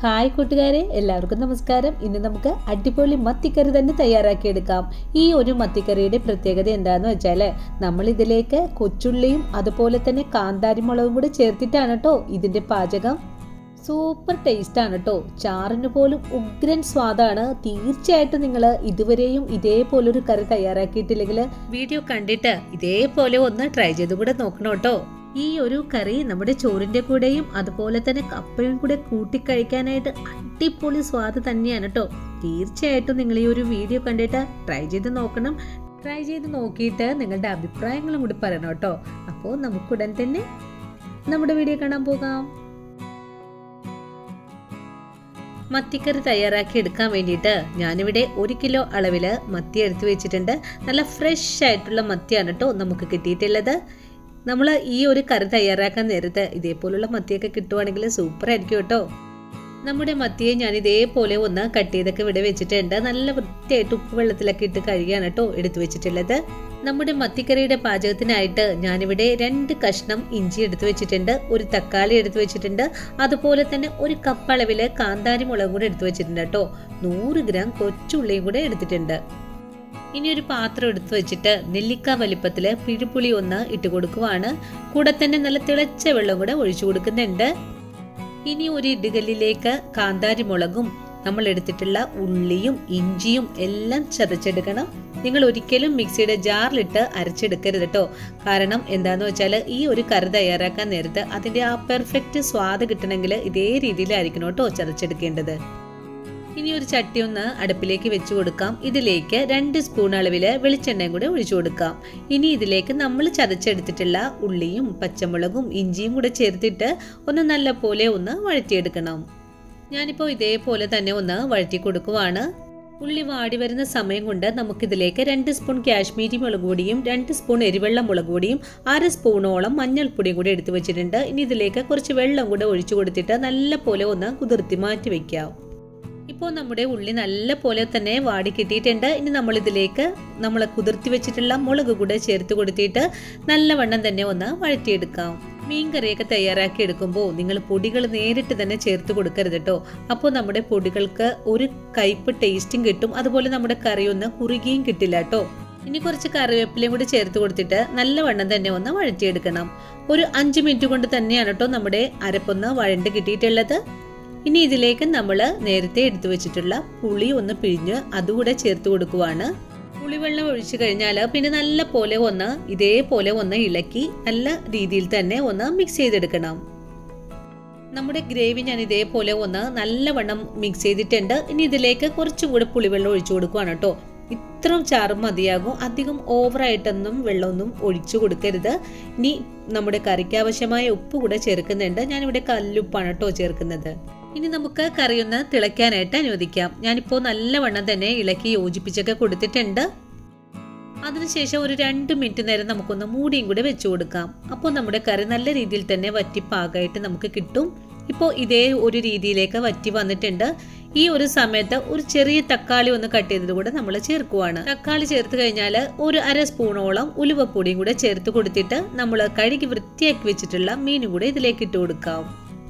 hi കൂട്ടുകാരെ എല്ലാവർക്കും നമസ്കാരം ഇന്ന് നമുക്ക് അടിപൊളി മത്തിക്കറി തന്നെ തയ്യാറാക്കിയെടുക്കാം ഈ ഒരു മത്തിക്കറിയുടെ പ്രത്യേകത എന്താണെന്ന് വെച്ചാൽ നമ്മൾ ഇതിലേക്ക് കൊച്ചുള്ളിയും അതുപോലെ തന്നെ കാന്താരിമുളകും കൂടെ ചേർത്തിട്ടാണ് കേട്ടോ ഇതിൻ്റെ പാചകം സൂപ്പർ ടേസ്റ്റ് ആണ് കേട്ടോ ചാറിന് പോലും ഉഗ്രൻ സ്വാദാണ് തീർച്ചയായിട്ടും നിങ്ങൾ ഇതുവരെയും ഇതേപോലൊരു കറി തയ്യാറാക്കിയിട്ടില്ലെങ്കിൽ വീഡിയോ കണ്ടിട്ട് ഇതേപോലെ ഒന്ന് ട്രൈ ചെയ്ത് കൂടെ നോക്കണം കേട്ടോ ഈ ഒരു കറി നമ്മുടെ ചോറിന്റെ കൂടെയും അതുപോലെ തന്നെ കപ്പയും കൂടെ കൂട്ടിക്കഴിക്കാനായിട്ട് അടിപൊളി സ്വാദ് തന്നെയാണ് കേട്ടോ തീർച്ചയായിട്ടും നിങ്ങൾ ഈ ഒരു വീഡിയോ കണ്ടിട്ട് ട്രൈ ചെയ്ത് നോക്കണം ട്രൈ ചെയ്ത് നോക്കിയിട്ട് നിങ്ങളുടെ അഭിപ്രായങ്ങളും കൂടി പറയണം കേട്ടോ അപ്പോൾ നമുക്കുടൻ തന്നെ നമ്മുടെ വീഡിയോ കാണാൻ പോകാം മത്തിക്കറി തയ്യാറാക്കി എടുക്കാൻ വേണ്ടിയിട്ട് ഞാനിവിടെ ഒരു കിലോ അളവിൽ മത്തി എടുത്തു വെച്ചിട്ടുണ്ട് നല്ല ഫ്രഷ് ആയിട്ടുള്ള മത്തിയാണ് കേട്ടോ നമുക്ക് കിട്ടിയിട്ടുള്ളത് നമ്മൾ ഈ ഒരു കറി തയ്യാറാക്കാൻ നേരത്ത് ഇതേപോലുള്ള മത്തിയൊക്കെ കിട്ടുവാണെങ്കിൽ സൂപ്പർ ആയിരിക്കും കേട്ടോ നമ്മുടെ മത്തിയെ ഞാൻ ഇതേപോലെ ഒന്ന് കട്ട് ചെയ്തൊക്കെ ഇവിടെ വെച്ചിട്ടുണ്ട് നല്ല വൃത്തിയായിട്ട് ഉപ്പ് വെള്ളത്തിലൊക്കെ ഇട്ട് കഴുകിയാണ് കേട്ടോ എടുത്തു വെച്ചിട്ടുള്ളത് നമ്മുടെ മത്തിക്കറിയുടെ പാചകത്തിനായിട്ട് ഞാനിവിടെ രണ്ട് കഷ്ണം ഇഞ്ചി എടുത്തു വെച്ചിട്ടുണ്ട് ഒരു തക്കാളി എടുത്തു വെച്ചിട്ടുണ്ട് അതുപോലെ തന്നെ ഒരു കപ്പ് അളവില് കാന്താരി മുളകും കൂടെ എടുത്തു വെച്ചിട്ടുണ്ട് കേട്ടോ നൂറ് ഗ്രാം കൊച്ചുള്ളിയും കൂടെ എടുത്തിട്ടുണ്ട് ഇനി ഒരു പാത്രം എടുത്തു വെച്ചിട്ട് നെല്ലിക്ക വലിപ്പത്തിൽ പിഴുപുളി ഒന്ന് ഇട്ട് കൊടുക്കുവാണ് കൂടെ തന്നെ നല്ല തിളച്ച വെള്ളം കൂടെ ഒഴിച്ചു കൊടുക്കുന്നുണ്ട് ഇനി ഒരു ഇടുകല്ലിലേക്ക് കാന്താരി മുളകും നമ്മൾ എടുത്തിട്ടുള്ള ഉള്ളിയും ഇഞ്ചിയും എല്ലാം ചതച്ചെടുക്കണം നിങ്ങൾ ഒരിക്കലും മിക്സിയുടെ ജാറിലിട്ട് അരച്ചെടുക്കരുത് കേട്ടോ കാരണം എന്താന്ന് വെച്ചാൽ ഈ ഒരു കറി തയ്യാറാക്കാൻ നേരത്ത് അതിൻ്റെ ആ പെർഫെക്റ്റ് സ്വാദ് കിട്ടണമെങ്കിൽ ഇതേ രീതിയിലായിരിക്കണം കേട്ടോ ചതച്ചെടുക്കേണ്ടത് ഇനി ഒരു ചട്ടി ഒന്ന് അടുപ്പിലേക്ക് വെച്ച് കൊടുക്കാം ഇതിലേക്ക് രണ്ട് സ്പൂൺ അളവിൽ വെളിച്ചെണ്ണയും കൂടെ ഒഴിച്ചു കൊടുക്കാം ഇനി ഇതിലേക്ക് നമ്മൾ ചതച്ചെടുത്തിട്ടുള്ള ഉള്ളിയും പച്ചമുളകും ഇഞ്ചിയും കൂടെ ചേർത്തിട്ട് ഒന്ന് നല്ല പോലെ ഒന്ന് വഴറ്റിയെടുക്കണം ഞാനിപ്പോൾ ഇതേപോലെ തന്നെ ഒന്ന് വഴറ്റി കൊടുക്കുവാണ് ഉള്ളി വാടി വരുന്ന സമയം കൊണ്ട് നമുക്കിതിലേക്ക് രണ്ട് സ്പൂൺ കാശ്മീരി മുളക് പൊടിയും രണ്ട് സ്പൂൺ എരിവെള്ള മുളക് പൊടിയും അര സ്പൂണോളം മഞ്ഞൾപ്പൊടിയും കൂടി എടുത്തു വെച്ചിട്ടുണ്ട് ഇനി ഇതിലേക്ക് കുറച്ച് വെള്ളം കൂടെ ഒഴിച്ചു കൊടുത്തിട്ട് നല്ല പോലെ ഒന്ന് കുതിർത്തി മാറ്റി വെക്കാം ഇപ്പോൾ നമ്മുടെ ഉള്ളി നല്ല പോലെ തന്നെ വാടി കിട്ടിയിട്ടുണ്ട് ഇനി നമ്മൾ ഇതിലേക്ക് നമ്മൾ കുതിർത്തി വെച്ചിട്ടുള്ള മുളക് കൂടെ ചേർത്ത് കൊടുത്തിട്ട് നല്ലവണ്ണം തന്നെ ഒന്ന് വഴറ്റിയെടുക്കാം മീൻ കറിയൊക്കെ തയ്യാറാക്കി എടുക്കുമ്പോൾ നിങ്ങൾ പൊടികൾ നേരിട്ട് തന്നെ ചേർത്ത് കൊടുക്കരുത് കേട്ടോ അപ്പോൾ നമ്മുടെ പൊടികൾക്ക് ഒരു കയ്പ് ടേസ്റ്റും കിട്ടും അതുപോലെ നമ്മുടെ കറി ഒന്ന് കുറുകിയും കിട്ടില്ല കേട്ടോ ഇനി കുറച്ച് കറിവേപ്പിലയും കൂടി ചേർത്ത് കൊടുത്തിട്ട് നല്ലവണ്ണം തന്നെ ഒന്ന് വഴറ്റിയെടുക്കണം ഒരു അഞ്ച് മിനിറ്റ് കൊണ്ട് തന്നെയാണ് കേട്ടോ നമ്മുടെ അരപ്പൊന്ന് വഴണ്ട് കിട്ടിയിട്ടുള്ളത് ഇനി ഇതിലേക്ക് നമ്മൾ നേരത്തെ എടുത്തു വെച്ചിട്ടുള്ള പുളി ഒന്ന് പിഴിഞ്ഞ് അതുകൂടെ ചേർത്ത് കൊടുക്കുവാണ് പുളിവെള്ളം ഒഴിച്ചു കഴിഞ്ഞാൽ പിന്നെ നല്ല പോലെ ഒന്ന് ഇതേപോലെ ഒന്ന് ഇളക്കി നല്ല രീതിയിൽ തന്നെ ഒന്ന് മിക്സ് ചെയ്തെടുക്കണം നമ്മുടെ ഗ്രേവി ഞാൻ ഇതേപോലെ ഒന്ന് നല്ലവണ്ണം മിക്സ് ചെയ്തിട്ടുണ്ട് ഇനി ഇതിലേക്ക് കുറച്ചും കൂടെ പുളിവെള്ളം ഒഴിച്ചു കൊടുക്കുവാണ് കേട്ടോ ഇത്രയും ചാറും മതിയാകും അധികം ഓവറായിട്ടൊന്നും വെള്ളമൊന്നും ഒഴിച്ചു കൊടുക്കരുത് ഇനി നമ്മുടെ കറിക്ക് ആവശ്യമായ ഉപ്പ് കൂടെ ചേർക്കുന്നുണ്ട് ഞാനിവിടെ കല്ലുപ്പാണ് കേട്ടോ ചേർക്കുന്നത് ഇനി നമുക്ക് കറി ഒന്ന് തിളയ്ക്കാനായിട്ട് അനുവദിക്കാം ഞാനിപ്പോൾ നല്ലവണ്ണം തന്നെ ഇളക്കി യോജിപ്പിച്ചൊക്കെ കൊടുത്തിട്ടുണ്ട് അതിനുശേഷം ഒരു രണ്ട് മിനിറ്റ് നേരം നമുക്കൊന്ന് മൂടിയും കൂടെ വെച്ചു കൊടുക്കാം അപ്പോൾ നമ്മുടെ കറി നല്ല രീതിയിൽ തന്നെ വറ്റി പാകമായിട്ട് നമുക്ക് കിട്ടും ഇപ്പോൾ ഇതേ ഒരു രീതിയിലേക്ക് വറ്റി വന്നിട്ടുണ്ട് ഈ ഒരു സമയത്ത് ഒരു ചെറിയ തക്കാളി ഒന്ന് കട്ട് ചെയ്തത് കൂടെ നമ്മൾ ചേർക്കുവാണ് തക്കാളി ചേർത്ത് കഴിഞ്ഞാൽ ഒരു അര സ്പൂണോളം ഉലുവപ്പൊടിയും കൂടെ ചേർത്ത് കൊടുത്തിട്ട് നമ്മൾ കഴുകി വൃത്തിയാക്കി വെച്ചിട്ടുള്ള മീനും കൂടെ ഇതിലേക്ക് ഇട്ട് കൊടുക്കാം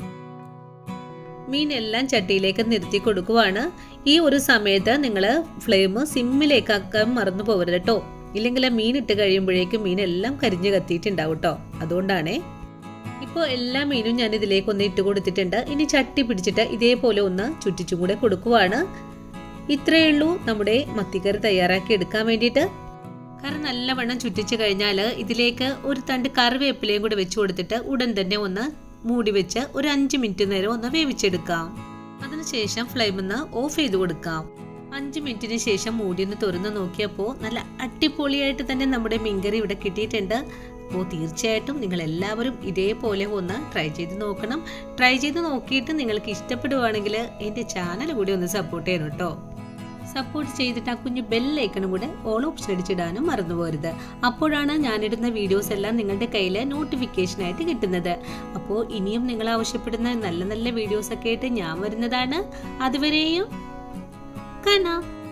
മീനെല്ലാം ചട്ടിയിലേക്ക് നിർത്തി കൊടുക്കുവാണ് ഈ ഒരു സമയത്ത് നിങ്ങൾ ഫ്ലെയിം സിമ്മിലേക്കാക്കാൻ മറന്നു പോകരുത് കേട്ടോ ഇല്ലെങ്കിൽ മീൻ ഇട്ട് കഴിയുമ്പോഴേക്കും മീനെല്ലാം കരിഞ്ഞ് കത്തിയിട്ടുണ്ടാവും കേട്ടോ അതുകൊണ്ടാണേ ഇപ്പോൾ എല്ലാ മീനും ഞാൻ ഇതിലേക്ക് ഒന്ന് ഇട്ട് കൊടുത്തിട്ടുണ്ട് ഇനി ചട്ടി പിടിച്ചിട്ട് ഇതേപോലെ ഒന്ന് ചുറ്റിച്ചും കൂടെ കൊടുക്കുവാണ് ഇത്രയേ ഉള്ളൂ നമ്മുടെ മത്തിക്കറി തയ്യാറാക്കി എടുക്കാൻ വേണ്ടിയിട്ട് കറി നല്ലവണ്ണം ചുറ്റിച്ച് കഴിഞ്ഞാൽ ഇതിലേക്ക് ഒരു തണ്ട് കറിവേപ്പിലയും കൂടെ വെച്ച് കൊടുത്തിട്ട് ഉടൻ തന്നെ ഒന്ന് മൂടി വെച്ച് ഒരു അഞ്ച് മിനിറ്റ് നേരം ഒന്ന് വേവിച്ചെടുക്കാം അതിനുശേഷം ഫ്ലെയിം ഒന്ന് ഓഫ് ചെയ്ത് കൊടുക്കാം അഞ്ച് മിനിറ്റിന് ശേഷം മൂടി ഒന്ന് തുറന്ന് നോക്കിയപ്പോൾ നല്ല അടിപൊളിയായിട്ട് തന്നെ നമ്മുടെ മീൻകറി ഇവിടെ കിട്ടിയിട്ടുണ്ട് അപ്പോൾ തീർച്ചയായിട്ടും നിങ്ങൾ എല്ലാവരും ഇതേപോലെ ഒന്ന് ട്രൈ ചെയ്ത് നോക്കണം ട്രൈ ചെയ്ത് നോക്കിയിട്ട് നിങ്ങൾക്ക് ഇഷ്ടപ്പെടുവാണെങ്കിൽ എൻ്റെ ചാനൽ കൂടി ഒന്ന് സപ്പോർട്ട് ചെയ്യണം കേട്ടോ സപ്പോർട്ട് ചെയ്തിട്ട് ആ കുഞ്ഞു ബെല്ലൈക്കണും കൂടെ ഓൾ ഓപ്ഷൻ അടിച്ചിടാനും മറന്നു പോരുത് അപ്പോഴാണ് ഞാനിടുന്ന വീഡിയോസ് എല്ലാം നിങ്ങളുടെ കയ്യിൽ നോട്ടിഫിക്കേഷനായിട്ട് കിട്ടുന്നത് അപ്പോൾ ഇനിയും നിങ്ങൾ ആവശ്യപ്പെടുന്ന നല്ല നല്ല വീഡിയോസ് ഒക്കെ ആയിട്ട് ഞാൻ വരുന്നതാണ് അതുവരെയും കാണാം